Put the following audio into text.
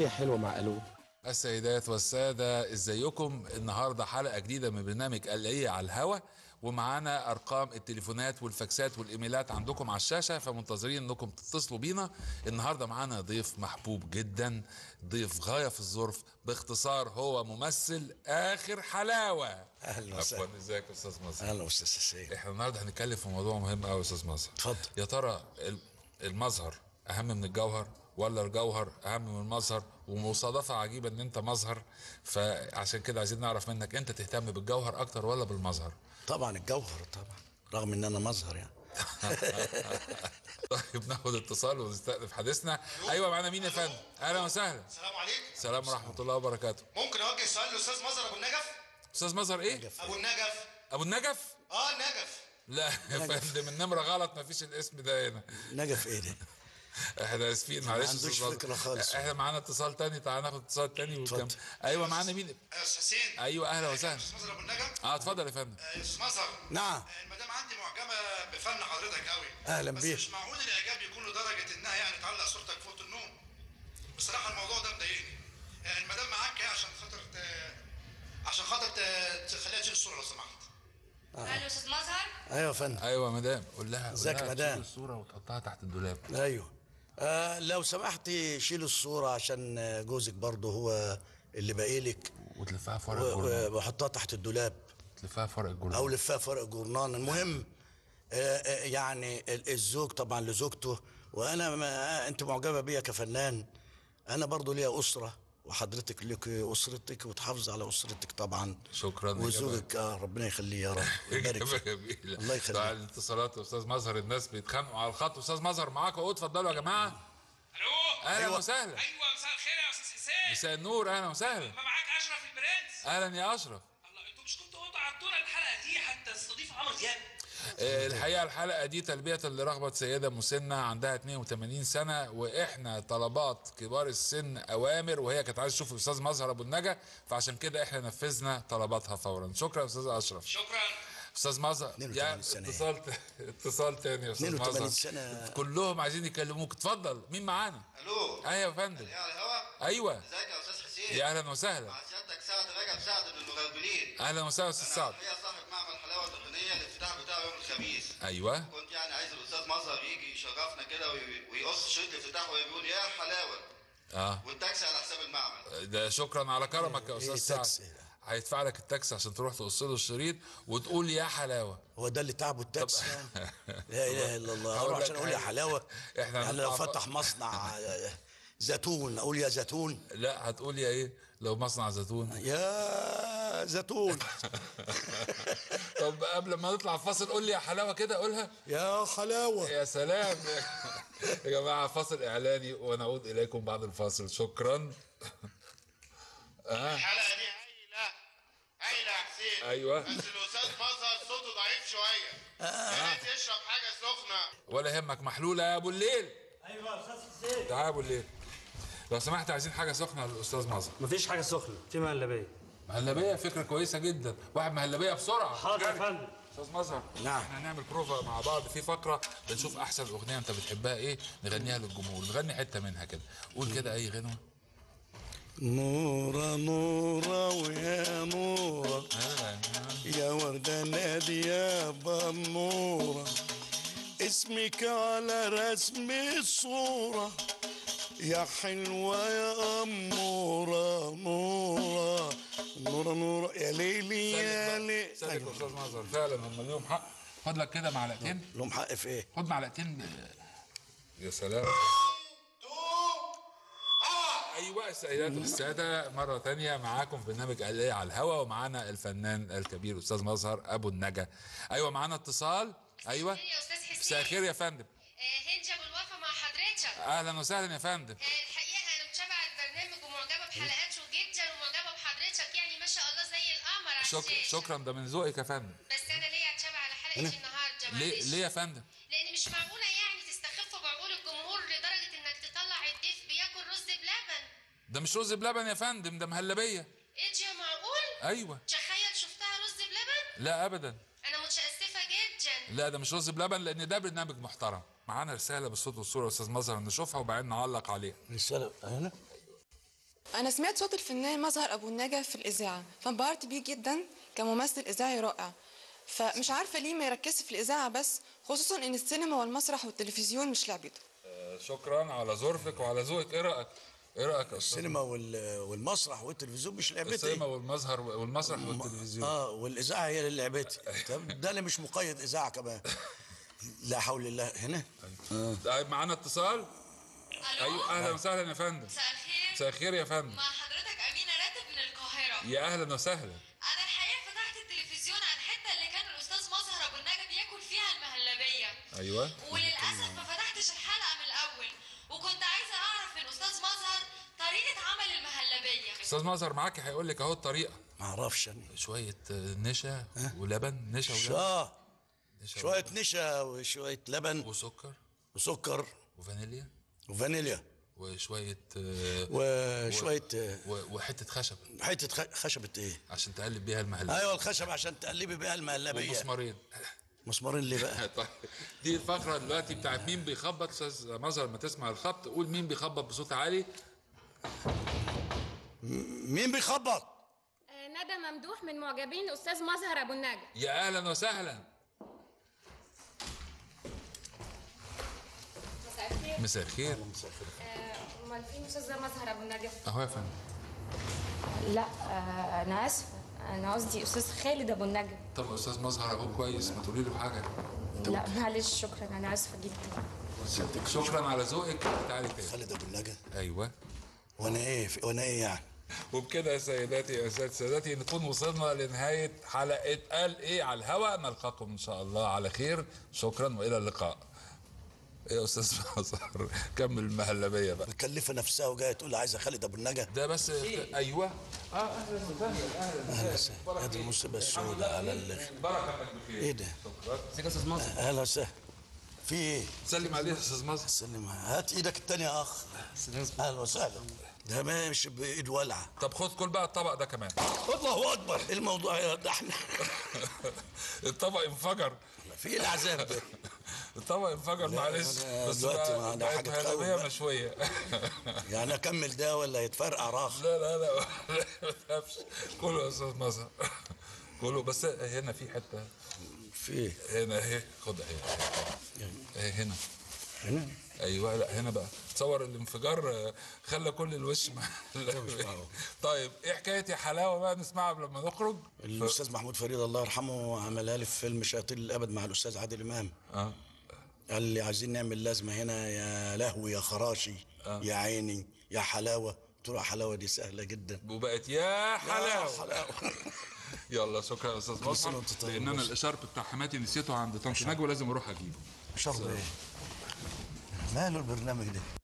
اغنيه حلوه مع الو السيدات والسادة ازيكم النهاردة حلقة جديدة من برنامج قلقية على الهوا ومعانا ارقام التليفونات والفاكسات والايميلات عندكم على الشاشة فمنتظرين انكم تتصلوا بينا النهاردة معانا ضيف محبوب جدا ضيف غاية في الظرف باختصار هو ممثل اخر حلاوة أهلا وسهلا. عفوا ازيك يا استاذ مصر اهلا استاذ سيد احنا النهارده هنتكلم في موضوع مهم قوي يا استاذ مصر اتفضل. يا ترى ال- المظهر اهم من الجوهر ولا الجوهر اهم من المظهر ومصادفه عجيبه ان انت مظهر فعشان كده عايزين نعرف منك انت تهتم بالجوهر اكتر ولا بالمظهر طبعا الجوهر طبعا رغم ان انا مظهر يعني طيب ناخد اتصال ونستأنف حديثنا ايوه معانا مين يا فندم اهلا وسهلا السلام عليكم السلام ورحمه الله وبركاته ممكن اوجه سؤال للاستاذ مظهر ابو النجف استاذ مظهر ايه ابو النجف ابو النجف اه النجف لا يا فندم النمره غلط مفيش الاسم ده هنا نجف ايه ده احنا اسفين معلش عندوش أستاذ مظهر. فكرة خالص. احنا معانا اتصال تاني تعال ناخد اتصال تاني وكم اتفضل. ايوه معانا مين يا استاذ حسين ايوه اهلا وسهلا استاذ مظهر ابو النجف اه اتفضل يا فندم آه، يا استاذ مظهر نعم آه، المدام عندي معجبه بفن حضرتك قوي أهلا بس بيك. مش معقول الاعجاب يكون لدرجه انها يعني تعلق صورتك فوق النوم بصراحه الموضوع ده مضايقني آه، المدام معاك ايه عشان خاطر ت- عشان خاطر ت- تخليها تشيل الصوره لو سمحت الو استاذ مظهر ايوه يا فندم ايوه يا مدام قول لها قول ازيك لها يا مدام؟ تشيل الصوره وتحطها تحت الدولاب ايوه آه لو سمحتي شيل الصوره عشان آه، جوزك برضه هو اللي باقي لك وتلفها في ورق و- الجورنال و- وحطها تحت الدولاب تلفها في ورق او الجورنال لفها في ورق جورنان المهم آه آه، يعني ال- الزوج طبعا لزوجته وانا ما انت معجبه بيا كفنان انا برضه ليا اسره وحضرتك لك اسرتك وتحافظ على اسرتك طبعا شكراً. وزوجك اه ربنا يخليه يا رب ويبارك إجابة فيك جميلة الله يخليك. بعد الاتصالات يا استاذ مظهر الناس بيتخانقوا على الخط استاذ مظهر معاكم اهو اتفضلوا يا جماعه الو اهلا أيوة. وسهلا ايوه مساء الخير يا استاذ حسين مساء النور اهلا وسهلا ما معاك اشرف البرنس اهلا يا اشرف الله انتوا مش كنتوا وضعتونا الحلقه دي حتى تستضيف عمرو دياب آه، الحقيقه الحلقه دي تلبيه لرغبه سيده مسنه عندها 82 سنه واحنا طلبات كبار السن اوامر وهي كانت عايزه تشوف الاستاذ مظهر ابو النجا فعشان كده احنا نفذنا طلباتها فورا شكرا يا استاذ اشرف شكرا استاذ مظهر 82 سنة. اتصال ت- اتصال تاني يا استاذ 82 مظهر سنة. كلهم عايزين يكلموك اتفضل مين معانا الو ايوه يا فندم ايه على الهوا ايوه ازيك يا استاذ حسين يا اهلا وسهلا مع سيادتك سعد رجب سعد من المغربلين اهلا وسهلا يا استاذ سعد هي صاحب معمل حلاوه تقنيه الافتتاح بتاعه يوم الخميس ايوه كنت يعني عايز الاستاذ مظهر يجي يشرفنا كده وي- ويقص شريط الافتتاح ويقول يا حلاوه اه والتاكسي على حساب المعمل ده شكرا على كرمك يا إيه استاذ تاكسي سعد ده؟ هيدفع لك التاكسي عشان تروح تقص له الشريط وتقول يا حلاوه هو ده اللي تعبه التاكسي يعني لا اله الا الله هقول اروح لك عشان اقول يا حاجة. حلاوه إحنا يعني لو هنطلع فتح مصنع آه، زيتون اقول يا زيتون لا هتقول يا ايه لو مصنع زيتون يا زيتون طب قبل ما نطلع فاصل قول لي يا حلاوه كده قولها يا حلاوه يا سلام يا جماعه فاصل اعلاني ونعود اليكم بعد الفاصل شكرا الحلقه دي هايله هايله يا حسين أيوة. بس الاستاذ مظهر صوته ضعيف شويه يا ريت يشرب حاجه سخنه ولا يهمك محلوله يا ابو الليل ايوه يا استاذ حسين تعال يا ابو الليل لو سمحت عايزين حاجه سخنه للاستاذ مظهر مفيش حاجه سخنه في مهلبيه مهلبيه فكره كويسه جدا واحد مهلبيه بسرعه حاضر يا جري. فندم استاذ مظهر نعم. احنا هنعمل بروفا مع بعض في فقره بنشوف احسن اغنيه انت بتحبها ايه نغنيها للجمهور نغني حته منها كده قول كده اي غنوه نورة نورة ويا نورة يا وردة نادي يا بنورة اسمك على رسم الصورة يا حلوة يا أمورة نورة نورة نورة يا ليلي يا ليلي صدق يا استاذ مظهر فعلا هم ليهم حق خد لك كده معلقتين لهم حق في ايه؟ خد معلقتين يا سلام ايوه السيدات والساده مره تانية معاكم في برنامج قلقية على الهوا ومعانا الفنان الكبير استاذ مظهر ابو النجا ايوه معانا اتصال ايوه يا استاذ حسين مساء الخير يا فندم آه، هند ابو الوفا مع حضرتك اهلا وسهلا يا فندم آه، الحقيقه انا متابعه البرنامج ومعجبه بحلقاته جدا ومعجبه بحضرتك يعني ما شاء الله زي القمر على شكرا الشاشة. شكرا ده من ذوقك يا فندم بس انا ليا اتابع على حلقه النهارده ليه معلش. ليه يا فندم لان مش معقوله يعني تستخف بعقول الجمهور لدرجه انك تطلع الضيف بياكل رز بلبن ده مش رز بلبن يا فندم ده مهلبيه ايه دي يا معقول ايوه تخيل شفتها رز بلبن لا ابدا انا متاسفه جدا لا ده مش رز بلبن لان ده برنامج محترم معانا رساله بالصوت والصوره يا استاذ مظهر نشوفها وبعدين نعلق عليها رسالة هنا أنا سمعت صوت الفنان مظهر أبو النجا في الإذاعة فانبهرت بيه جدا كممثل إذاعي رائع فمش عارفة ليه ما يركزش في الإذاعة بس خصوصا إن السينما والمسرح والتلفزيون مش لعبته آه، شكرا على ظرفك وعلى ذوقك ايه رايك ايه رايك يا استاذ السينما وال- والمسرح والتلفزيون مش لعبتي السينما والمظهر والمسرح والتلفزيون اه والاذاعه هي اللي لعبتي طب ده انا مش مقيد اذاعه كمان لا حول الله هنا طيب معانا اتصال الو ايوه اهلا وسهلا يا فندم مساء الخير مساء الخير يا فندم مع حضرتك امينه راتب من القاهره يا اهلا وسهلا انا الحقيقه فتحت التلفزيون على الحته اللي كان الاستاذ مظهر ابو النجا بياكل فيها المهلبيه ايوه وللاسف ما فتحتش الحلقه من الاول وكنت عايزه اعرف من الاستاذ مظهر طريقه عمل المهلبيه استاذ مظهر معاك هيقول لك اهو الطريقه ما اعرفش انا شويه آه، نشا ولبن نشا ولبن اه نشا شويه نشا وشويه لبن وسكر وسكر وفانيليا وفانيليا وشويه آه، وشويه آه، و- وحته خشب حته خ- خشبه ايه عشان تقلب بيها المهلبيه ايوه الخشب عشان تقلبي بيها المهلبيه ومسمارين مسمارين ليه بقى طيب دي الفقره دلوقتي بتاعت مين بيخبط استاذ مظهر لما تسمع الخبط قول مين بيخبط بصوت عالي مين بيخبط ندى ممدوح من معجبين الاستاذ مظهر ابو النجا يا اهلا وسهلا مساء الخير مساء الخير آه، امال فين استاذ مظهر ابو النجا اهو يا فندم لا آه، انا اسفه انا قصدي استاذ خالد ابو النجا طب استاذ مظهر اهو كويس ما تقولي له حاجه لا معلش شكرا انا اسفه جدا شكرا على ذوقك تعالي تاني خالد ابو النجا ايوه وانا ايه في- وانا ايه يعني وبكده يا سيداتي يا سادة سادتي نكون وصلنا لنهاية حلقة قال ايه على الهواء نلقاكم ان شاء الله على خير شكرا والى اللقاء يا استاذ مظهر كمل المهلبية بقى مكلفه نفسها وجايه تقول عايزه خالد ابو النجا ده بس ايوه اه اهلا وسهلا اهلا اهلا وسهلا هذه المصيبه السوداء على ال... بركه انك بخير ايه ده ازيك يا استاذ مظهر اهلا وسهلا في ايه سلم عليه يا استاذ مظهر سلم هات ايدك التانية يا اخ اهلا وسهلا ده ماشي بايد ولعه طب خد كل بقى الطبق ده كمان الله اكبر إيه الموضوع يا ده احنا الطبق انفجر في ايه العذاب ده الطبق انفجر معلش أنا بس دلوقتي بقى ما ده بقت حاجة تخوف مهلبية بقى. مشوية يعني اكمل ده ولا يتفرقع راخ لا لا لا ما تخافش كله يا استاذ مظهر كله بس هنا في حته في ايه هنا اهي خد اهي اهي هنا هنا ايوه لا هنا بقى تصور الانفجار آه، خلى كل الوش مع طيب ايه حكايه يا حلاوه بقى نسمعها قبل ما نخرج الاستاذ محمود فريد الله يرحمه عملها لي في فيلم شياطين الابد مع الاستاذ عادل امام اه قال لي عايزين نعمل لازمه هنا يا لهوي يا خراشي يا عيني يا حلاوه قلت له يا حلاوه دي سهله جدا وبقت يا حلاوه حلاوه يلا شكرا يا استاذ سنة مظهر وأنت طيب لان انا بس. الاشارب بتاع حماتي نسيته عند طنط نجوى لازم اروح اجيبه شرب ايه ماله البرنامج ده